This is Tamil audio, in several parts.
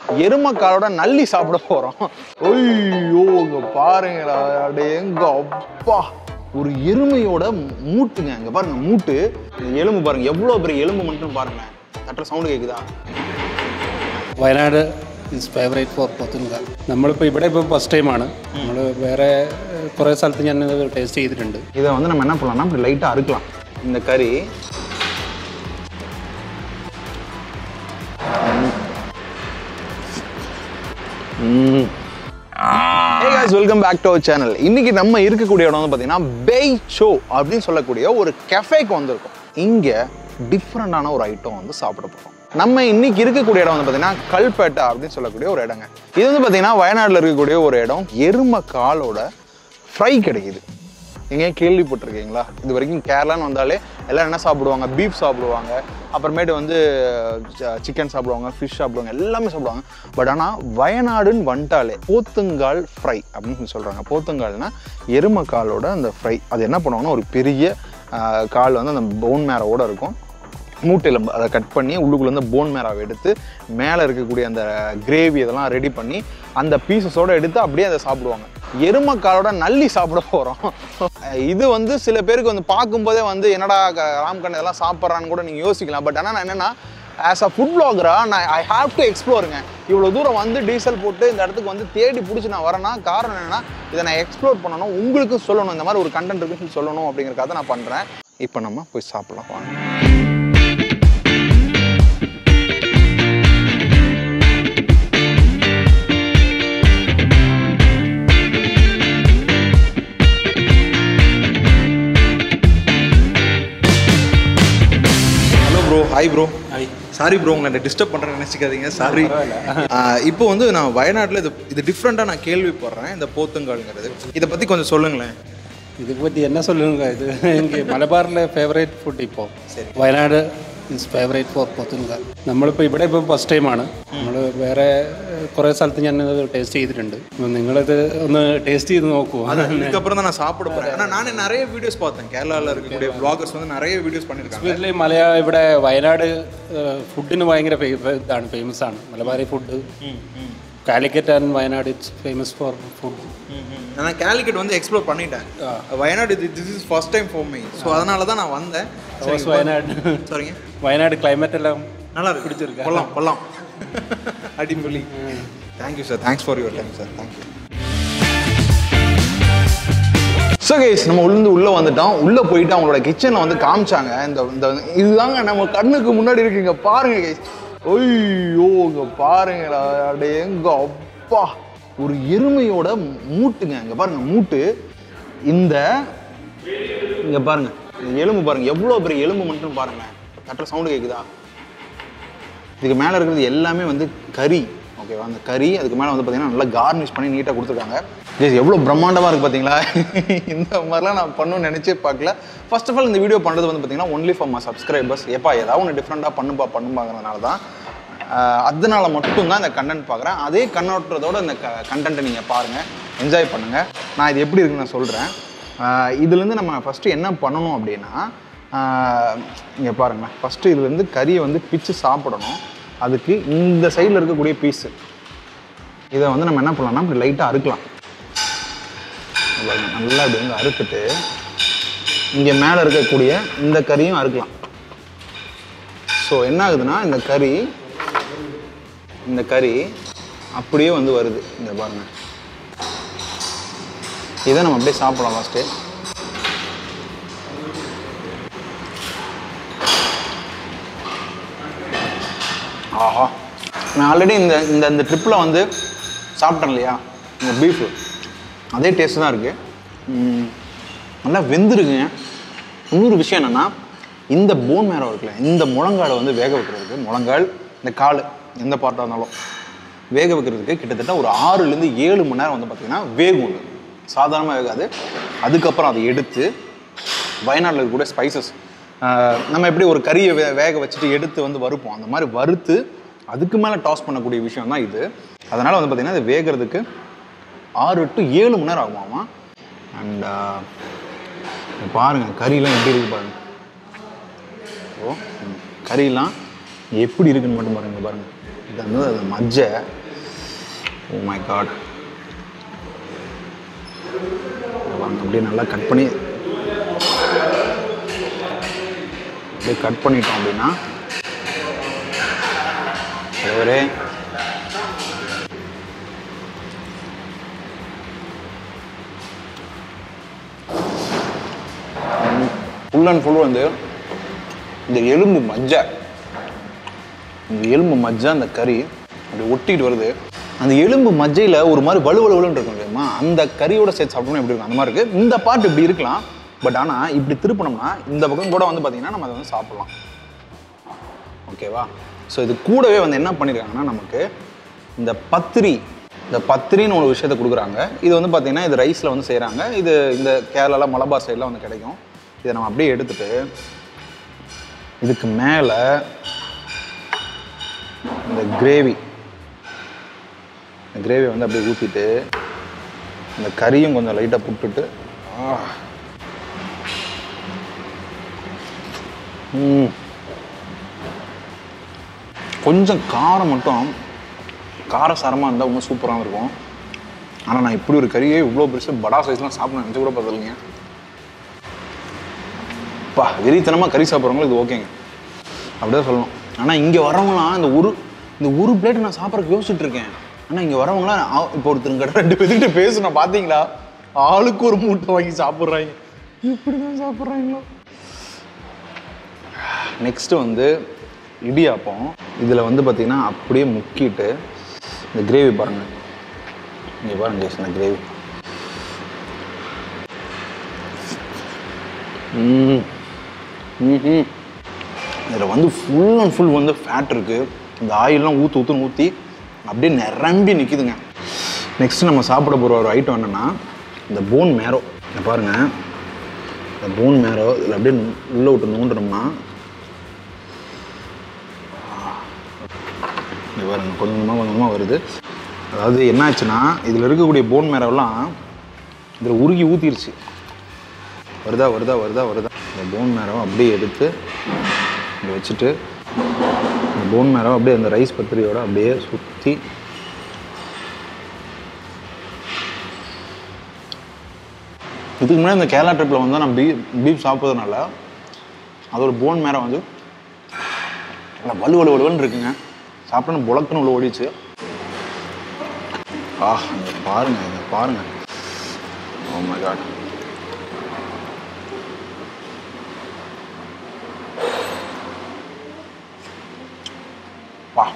எருமக்காலோட நல்லி சாப்பிட போறோம் ஐயோ இங்க பாருங்கடா அடே எங்க அப்பா ஒரு எருமையோட மூட்டுங்க இங்க பாருங்க மூட்டு இந்த எலும்பு பாருங்க எவ்வளவு பெரிய எலும்பு மட்டும் பாருங்க தட்டுற சவுண்டு கேக்குதா വയനാട് ഇസ് ഫേവറേറ്റ് ഫോർ പോത്തുങ്ക നമ്മളിപ്പോൾ ഇവിടെ ഇപ്പോൾ ഫസ്റ്റ് ടൈമാണ് നമ്മൾ വേറെ ഏഹ്, കുറേ സ്ഥലത്ത് ഞാൻ ടേസ്റ്റ് ചെയ്തിട്ടുണ്ട് இதை வந்து நம்ம என்ன பண்ணலாம்னா இப்படி லைட்டா அறுக்கலாம் இந்த கறி hey guys welcome back to our channel இன்னைக்கு நம்ம இருக்கக்கூடிய இடம் வந்து பார்த்தீங்கன்னா பேய் ஷோ அப்படின்னு சொல்லக்கூடிய ஒரு கெஃபேக்கு வந்திருக்கோம் இங்க டிஃப்ரெண்டான ஒரு ஐட்டம் வந்து சாப்பிட போறோம் நம்ம இன்னைக்கு இருக்கக்கூடிய இடம் வந்து பார்த்தீங்கன்னா கல்பேட்டை அப்படின்னு சொல்லக்கூடிய ஒரு இடங்க இது வந்து பார்த்தீங்கன்னா வயநாட்டில் இருக்கக்கூடிய ஒரு இடம் எரும காலோட ஃப்ரை கிடைக்குது எங்கேயும் கேள்விப்பட்டிருக்கீங்களா இது வரைக்கும் கேரளான்னு வந்தாலே எல்லாம் என்ன சாப்பிடுவாங்க பீஃப் சாப்பிடுவாங்க அப்புறமேட்டு வந்து சிக்கன் சாப்பிடுவாங்க ஃபிஷ் சாப்பிடுவாங்க எல்லாமே சாப்பிடுவாங்க பட் ஆனால் வயநாடுன்னு வந்துட்டாலே போத்துங்கால் ஃப்ரை அப்படின்னு சொல்லி சொல்கிறாங்க போத்துங்கால்னா எருமக்காலோட அந்த ஃப்ரை அது என்ன பண்ணுவாங்கன்னா ஒரு பெரிய ஆஹ், கால் வந்து அந்த போன் மேரோட இருக்கும் மூட்டையில் அதை கட் பண்ணி உள்ளுக்குள்ள இருந்து போன் மேராவை எடுத்து மேலே இருக்கக்கூடிய அந்த கிரேவி இதெல்லாம் ரெடி பண்ணி அந்த பீசஸோட எடுத்து அப்படியே அதை சாப்பிடுவாங்க எருமக்காலோட நல்லி சாப்பிட போகிறோம் இது வந்து சில பேருக்கு வந்து பார்க்கும்போதே வந்து என்னடா க- ராம்கண்ணன் இதெல்லாம் சாப்பிட்றான்னு கூட நீங்கள் யோசிக்கலாம் பட் ஆனால் நான் என்னென்னா ஆஸ் அ ஃபுட் பிளாகராக நான் ஐ ஹாவ் டு எக்ஸ்ப்ளோருங்க இவ்வளோ தூரம் வந்து டீசல் போட்டு இந்த இடத்துக்கு வந்து தேடி பிடிச்சி நான் வரேன்னா காரணம் என்னென்னா இதை நான் எக்ஸ்ப்ளோர் பண்ணணும் உங்களுக்கும் சொல்லணும் இந்த மாதிரி ஒரு கண்டென்ட் இருக்குன்னு சொல்லி சொல்லணும் அப்படிங்கிறக்காக நான் பண்ணுறேன் இப்போ நம்ம போய் சாப்பிடலாம் வாங்க hello bro hi bro hi sorry bro உங்களை டிஸ்டர்ப் பண்ணுறேன்னு நினச்சிக்காதீங்க சாரி இப்போ வந்து நான் வயநாட்டில் இது இது டிஃப்ரெண்ட்டாக நான் கேள்விப்படுறேன் இந்த போத்துங்கால்ங்கிறது இதை பற்றி கொஞ்சம் சொல்லுங்களேன் ഇത് പറ്റി എന്നെ சொல்லுங்க ഇത് എനിക്ക് മലബാറിലെ ഫേവറേറ്റ് ഫുഡ് ഇപ്പോൾ വയനാട് ഇസ് ഫേവറേറ്റ് ഫോർ പോത്തുങ്ക നമ്മളിപ്പോൾ ഇവിടെ ഇപ്പോൾ ഫസ്റ്റ് ടൈമാണ് നമ്മൾ വേറെ ഏഹ്, കുറേ സ്ഥലത്ത് ഞാൻ ടേസ്റ്റ് ചെയ്തിട്ടുണ്ട് അപ്പോൾ നിങ്ങളിത് ഒന്ന് ടേസ്റ്റ് ചെയ്ത് നോക്കൂ இதுக்கப்புறம் தான் நான் சாப்பிட போகிறேன் ஆனால் நான் நிறைய வீடியோஸ் பார்த்தேன் கேரளாவில் இருக்கக்கூடிய ப்ளாகர்ஸ் வந்து நிறைய வீடியோஸ் பண்ணியிருக்காங்க എസ്പെഷ്യലി മലയാ ഇവിടെ വയനാട് ഫുഡിന് ഭയങ്കര ഫേ- ഇതാണ് ഫേമസ് ആണ് Malabari food Calicut and Wayanad it's famous for food நான் கேலிக்கட் வந்து எக்ஸ்ப்ளோர் பண்ணிட்டேன் வயநாடு இது this is first time for me so அதனால தான் நான் வந்தேன் വയനാട് சரிங்க വയനാട് ക്ലൈമറ്റ് എല്ലാം நல்லா இருக்கு பிடிச்சிருக்கு கொல்லாம் கொல்லாம் அடிப்பொலி thank you sir thanks for your time sir thank you so guys நம்ம உள்ள உள்ள வந்துட்டோம் உள்ள போயிட்டு அவங்களோட கிச்சனில் வந்து காமிச்சாங்க இந்த இந்த இதுதாங்க நம்ம கண்ணுக்கு முன்னாடி இருக்குங்க பாருங்க கைஸ் ஐயோ இங்க பாருங்கடா அடே எங்க அப்பா ஒரு எருமையோட மூட்டுங்க இங்க பாருங்க மூட்டு இந்த இங்க பாருங்க இந்த எலும்பு பாருங்க எவ்வளோ பெரிய எலும்பு மட்டும் பாருங்க தட்டுற சவுண்டு கேக்குதா இதுக்கு மேலே இருக்கிறது எல்லாமே வந்து கறி ஓகேவா அந்த கறி அதுக்கு மேலே வந்து பார்த்தீங்கன்னா நல்லா கார்னிஷ் பண்ணி நீட்டாக கொடுத்துருக்காங்க ஜெஸ் எவ்வளோ பிரம்மாண்டமாக இருக்குது பார்த்தீங்களா இந்த மாதிரிலாம் நான் பண்ணணும்னு நினச்சே பார்க்கல ஃபர்ஸ்ட் ஆஃப் ஆல் இந்த வீடியோ பண்ணுறது வந்து பார்த்தீங்கன்னா ஒன்லி ஃபார் மை சப்ஸ்கிரைபர்ஸ் எப்பா ஏதாவது ஒன்று டிஃப்ரெண்ட்டாக பண்ணுப்பா பண்ணுப்பாங்கிறதுனால தான் ஆஹ் அதனால மட்டும்தான் இந்த கண்டென்ட் பார்க்குறேன் அதே கண்ணோட்டத்தோட இந்த க கண்டென்ட்டை நீங்கள் பாருங்கள் என்ஜாய் பண்ணுங்கள் நான் இது எப்படி இருக்குன்னு நான் சொல்கிறேன் இதுலேருந்து நம்ம ஃபஸ்ட்டு என்ன பண்ணணும் அப்படின்னா இங்கே பாருங்களேன் ஃபஸ்ட்டு இதுலேருந்து கறியை வந்து பிச்சு சாப்பிடணும் அதுக்கு இந்த சைடில் இருக்கக்கூடிய பீஸு இதை வந்து நம்ம என்ன பண்ணலாம்னா இப்படி லைட்டாக அறுக்கலாம் இங்க பாருங்க, நல்லா இப்படி வந்து அறுத்துட்டு இங்கே மேலே இருக்கக்கூடிய இந்த கறியும் அறுக்கலாம் ஸோ என்ன ஆகுதுன்னா இந்த கறி இந்த கறி அப்படியே வந்து வருது இந்த பாருங்க இதை நம்ம அப்படியே சாப்பிடலாம் ஃபஸ்ட்டு ஆஹா நான் ஆல்ரெடி இந்த இந்த இந்த ட்ரிப்பில் வந்து சாப்பிட்டேன் இல்லையா இந்த பீஃபு அதே டேஸ்ட் தான் இருக்குது நல்லா வெந்திருக்குங்க இன்னொரு விஷயம் என்னென்னா இந்த போன் மேரம் இருக்குல்ல இந்த முழங்காலை வந்து வேக வைக்கிறதுக்கு முழங்கால் இந்த கால் எந்த பார்ட்டாக இருந்தாலும் வேக வைக்கிறதுக்கு கிட்டத்தட்ட ஒரு ஆறுலேருந்து ஏழு மணி நேரம் வந்து பார்த்திங்கன்னா வேகும் இது சாதாரணமாக வேகாது அதுக்கப்புறம் அதை எடுத்து வயநாட்டில் இருக்கக்கூடிய ஸ்பைசஸ் நம்ம எப்படி ஒரு கறியை வே வேக வச்சுட்டு எடுத்து வந்து வறுப்போம் அந்த மாதிரி வறுத்து அதுக்கு மேலே டாஸ் பண்ணக்கூடிய விஷயம் தான் இது அதனால் வந்து பார்த்திங்கன்னா இது வேகிறதுக்கு ஆறு டு ஏழு மணி நேரம் ஆகுமாமா அண்ட் பாருங்கள் கறியெல்லாம் எப்படி இருக்கு பாருங்க ஓ ம். கறியெல்லாம் எப்படி இருக்குன்னு மட்டும் பாருங்க பாருங்க இது வந்து அது மஜ்ஜை ஓ மை காட் அப்படியே நல்லா கட் பண்ணி அப்படியே கட் பண்ணிட்டோம் அப்படின்னா ஒரே ஃபுல் அண்ட் ஃபுல் வந்து இந்த எலும்பு மஜ்ஜை இந்த எலும்பு மஜ்ஜை அந்த கறி அப்படி ஒட்டிட்டு வருது அந்த எலும்பு மஜ்ஜையில் ஒரு மாதிரி வலுவலுவலுன்னு இருக்கும் தெரியுமா அந்த கறியோட சேர்த்து சாப்பிட்டோம்னா எப்படி இருக்கும் அந்த மாதிரி இருக்குது இந்த பார்ட் இப்படி இருக்கலாம் பட் ஆனால் இப்படி திருப்பினோம்னா இந்த பக்கம் கூட வந்து பார்த்தீங்கன்னா நம்ம அதை வந்து சாப்பிட்லாம் ஓகேவா ஸோ இது கூடவே வந்து என்ன பண்ணியிருக்காங்கன்னா நமக்கு இந்த பத்திரி இந்த பத்திரின்னு ஒரு விஷயத்தை கொடுக்குறாங்க இது வந்து பார்த்தீங்கன்னா இது ரைஸில் வந்து செய்கிறாங்க இது இந்த கேரளால மலபார் சைடில் வந்து கிடைக்கும் இதை நம்ம அப்படியே எடுத்துட்டு இதுக்கு மேலே இந்த கிரேவி இந்த கிரேவி வந்து அப்படியே ஊற்றிட்டு இந்த கறியும் கொஞ்சம் லைட்டாக புட்டுட்டு ஆ. ம் கொஞ்சம் காரம் மட்டும் காரசாரமாக இருந்தால் இன்னும் சூப்பராக இருக்கும் ஆனால் நான் இப்படி ஒரு கறியே இவ்வளோ பெருசு படா சைஸ்லாம் சாப்பிட நினச்சி கூட பார்த்துருங்க பா வெறித்தனமாக கறி சாப்பிட்றவங்களுக்கு இது ஓகேங்க அப்படிதான் சொல்லணும் ஆனால் இங்கே வரவங்களாம் இந்த ஒரு இந்த ஒரு பிளேட் நான் சாப்பிட்றதுக்கு யோசிச்சுட்டு இருக்கேன் ஆனால் இங்கே வரவங்களாம் ஆ- இப்போ ஒருத்தருங்க ரெண்டு பேர்கிட்ட பேசுனோம் பார்த்தீங்களா ஆளுக்கு ஒரு மூட்டை வாங்கி சாப்பிட்றாங்க இப்படி தான் சாப்பிட்றாங்களோ நெக்ஸ்ட்டு வந்து இடியாப்பம் இதில் வந்து பார்த்தீங்கன்னா அப்படியே முக்கிட்டு இந்த கிரேவி பாருங்கள் இங்கே பாருங்க guys, இந்த கிரேவி ம் ம் இதில் வந்து ஃபுல் அண்ட் ஃபுல் வந்து ஃபேட் இருக்குது இந்த ஆயிலெலாம் ஊற்று ஊற்றுன்னு ஊற்றி அப்படியே நிரம்பி நிற்கிதுங்க நெக்ஸ்ட் நம்ம சாப்பிட போகிற ஒரு ஐட்டம் என்னென்னா இந்த போன் மேரோ இங்க பாருங்கள் இந்த போன் மேரோ இதில் அப்படியே நு- உள்ள விட்டு நோண்டுனோம்னா இங்க பாருங்க கொஞ்சம் கொஞ்சமாக கொஞ்சம் கொஞ்சமாக வருது அதாவது என்னாச்சுன்னா இதில் இருக்கக்கூடிய போன் மேரோலாம் இதில் உருகி ஊற்றிருச்சு வருதா வருதா வருதா வருதா இந்த போன் மேரோ அப்படியே எடுத்து இங்கே வச்சுட்டு இந்த போன் மேரோ அப்படியே அந்த ரைஸ் பத்திரியோட அப்படியே சுற்றி இதுக்கு முன்னாடி இந்த கேரளா ட்ரிப்பில் வந்து நான் பீ பீஃப் சாப்பிட்றதுனால அதோட போன் மேரோ வந்து நல்லா வலு வலு வலுவன்னு இருக்குங்க சாப்பிட்டு புழக்குன்னு உள்ள ஓடிச்சு ஆ இங்க பாருங்க இங்க பாருங்க ஓ மை காட் வா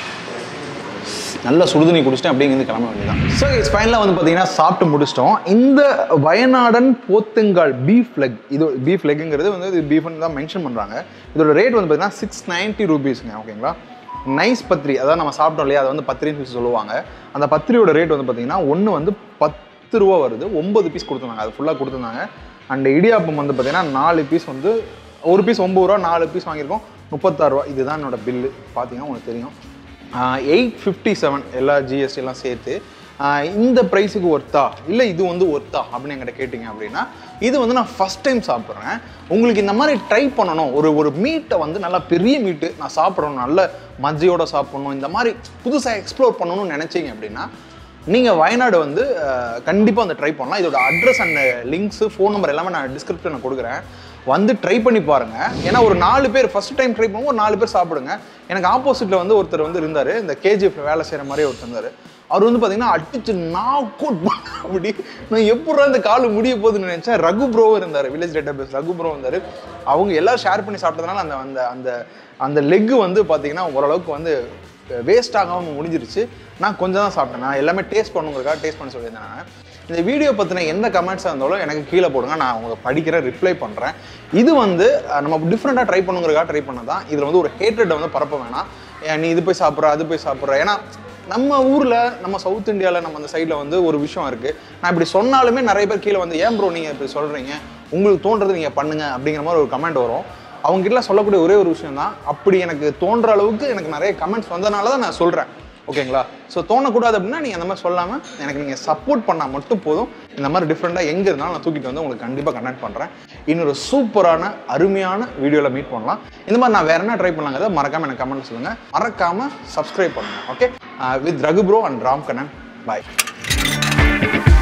நல்ல சுடுதண்ணி குடிச்சிட்டு அப்படியே இங்கேருந்து கிளம்ப வேண்டியதான் ஸோ இட்ஸ் ஃபைனலாக வந்து பார்த்தீங்கன்னா சாப்பிட்டு முடிச்சிட்டோம் இந்த வயநாடன் போத்துங்கால் பீஃப் லெக் இது பீஃப் லெக்குங்கிறது வந்து இது பீஃப்னு தான் மென்ஷன் பண்ணுறாங்க இதோட ரேட் வந்து பார்த்தீங்கன்னா சிக்ஸ் நைன்ட்டி ருபீஸ்ங்க ஓகேங்களா நைஸ் பத்திரி அதாவது நம்ம சாப்பிட்டோம் இல்லையா அதை வந்து பத்திரின்னு சொல்லி சொல்லுவாங்க அந்த பத்திரியோட ரேட் வந்து பார்த்தீங்கன்னா ஒன்று வந்து பத்து ரூபா வருது ஒன்பது பீஸ் கொடுத்துருந்தாங்க அது ஃபுல்லாக கொடுத்துருந்தாங்க அண்ட் இடியாப்பம் வந்து பார்த்தீங்கன்னா நாலு பீஸ் வந்து ஒரு பீஸ் ஒம்பது ரூபா நாலு பீஸ் வாங்கியிருக்கோம் முப்பத்தாறு ரூபா இதுதான் என்னோட பில்லு பார்த்தீங்கன்னா உங்களுக்கு தெரியும் எயிட் ஃபிஃப்டி செவன் எல்லா ஜிஎஸ்டி எல்லாம் சேர்த்து ஆஹ் இந்த ப்ரைஸுக்கு ஒர்த்தா இல்லை இது வந்து ஒர்த்தா அப்படின்னு என்கிட்ட கேட்டிங்க அப்படின்னா இது வந்து நான் ஃபஸ்ட் டைம் சாப்பிட்றேன் உங்களுக்கு இந்த மாதிரி ட்ரை பண்ணணும் ஒரு ஒரு மீட்டை வந்து நல்லா பெரிய மீட்டு நான் சாப்பிடணும் நல்ல மஜ்ஜையோட சாப்பிடணும் இந்த மாதிரி புதுசாக எக்ஸ்ப்ளோர் பண்ணணும்னு நினச்சிங்க அப்படின்னா நீங்கள் வயநாடு வந்து கண்டிப்பாக வந்து ட்ரை பண்ணலாம் இதோட address and links phone number எல்லாமே நான் டிஸ்கிரிப்ஷனில் கொடுக்குறேன் வந்து ட்ரை பண்ணி பாருங்க ஏன்னா ஒரு நாலு பேர் ஃபர்ஸ்ட் டைம் ட்ரை பண்ணுவோம் ஒரு நாலு பேர் சாப்பிடுங்க எனக்கு ஆப்போசிட்டில் வந்து ஒருத்தர் வந்து இருந்தார் இந்த கேஜிஎஃப்ல வேலை செய்கிற மாதிரி ஒருத்தர் இருந்தார் அவர் வந்து பார்த்தீங்கன்னா அடிச்சு நான் கோட் அப்படி நான் எப்படா இந்த கால் முடிய போகுதுன்னு நினைச்சேன் ரகு ப்ரோ இருந்தார் village database Raghu bro இருந்தார் அவங்க எல்லாரும் ஷேர் பண்ணி சாப்பிட்டதுனால அந்த அந்த அந்த அந்த லெக் வந்து பார்த்தீங்கன்னா ஓரளவுக்கு வந்து வேஸ்ட் ஆகாமல் முடிஞ்சிருச்சு நான் கொஞ்சம் தான் சாப்பிட்டேன் நான் எல்லாமே டேஸ்ட் பண்ணுங்கிறதுக்காக டேஸ்ட் பண்ண சொல்லியிருந்தேன் நான் இந்த வீடியோ பற்றின எந்த கமெண்ட்ஸாக இருந்தாலும் எனக்கு கீழே போடுங்க நான் உங்களுக்கு படிக்கிறேன் ரிப்ளை பண்ணுறேன் இது வந்து அஹ், நம்ம டிஃப்ரெண்ட்டாக ட்ரை பண்ணுங்கிறதுக்காக ட்ரை பண்ண தான் இதில் வந்து ஒரு ஹேட்ரட்டை வந்து பரப்ப வேணாம் ஏன் நீ இது போய் சாப்பிட்ற அது போய் சாப்பிட்ற ஏன்னா நம்ம ஊரில் நம்ம சவுத் இந்தியாவில் நம்ம அந்த சைடில் வந்து ஒரு விஷயம் இருக்குது நான் இப்படி சொன்னாலுமே நிறைய பேர் கீழே வந்து ஏன் ப்ரோ நீங்கள் இப்படி சொல்கிறீங்க உங்களுக்கு தோன்றது நீங்கள் பண்ணுங்க அப்படிங்கிற மாதிரி ஒரு கமெண்ட் வரும் அவங்க கிட்ட சொல்லக்கூடிய ஒரே ஒரு விஷயம் தான் அப்படி எனக்கு தோன்ற அளவுக்கு எனக்கு நிறைய கமெண்ட்ஸ் வந்தனால தான் நான் சொல்கிறேன் ஓகேங்களா ஸோ தோணக்கூடாது அப்படின்னா நீங்கள் அந்த மாதிரி சொல்லாமல் எனக்கு நீங்கள் சப்போர்ட் பண்ணால் மட்டும் போதும் இந்த மாதிரி டிஃப்ரெண்ட்டாக எங்கே இருந்தாலும் நான் தூக்கிட்டு வந்து உங்களுக்கு கண்டிப்பாக கனெக்ட் பண்ணுறேன் இன்னொரு சூப்பரான அருமையான வீடியோவில் மீட் பண்ணலாம் இந்த மாதிரி நான் வேற என்ன ட்ரை பண்ணலாங்கிறத மறக்காமல் எனக்கு கமெண்ட்ல சொல்லுங்கள் மறக்காமல் சப்ஸ்கிரைப் பண்ணுங்கள் okay with Raghu bro and Ram Kannan bye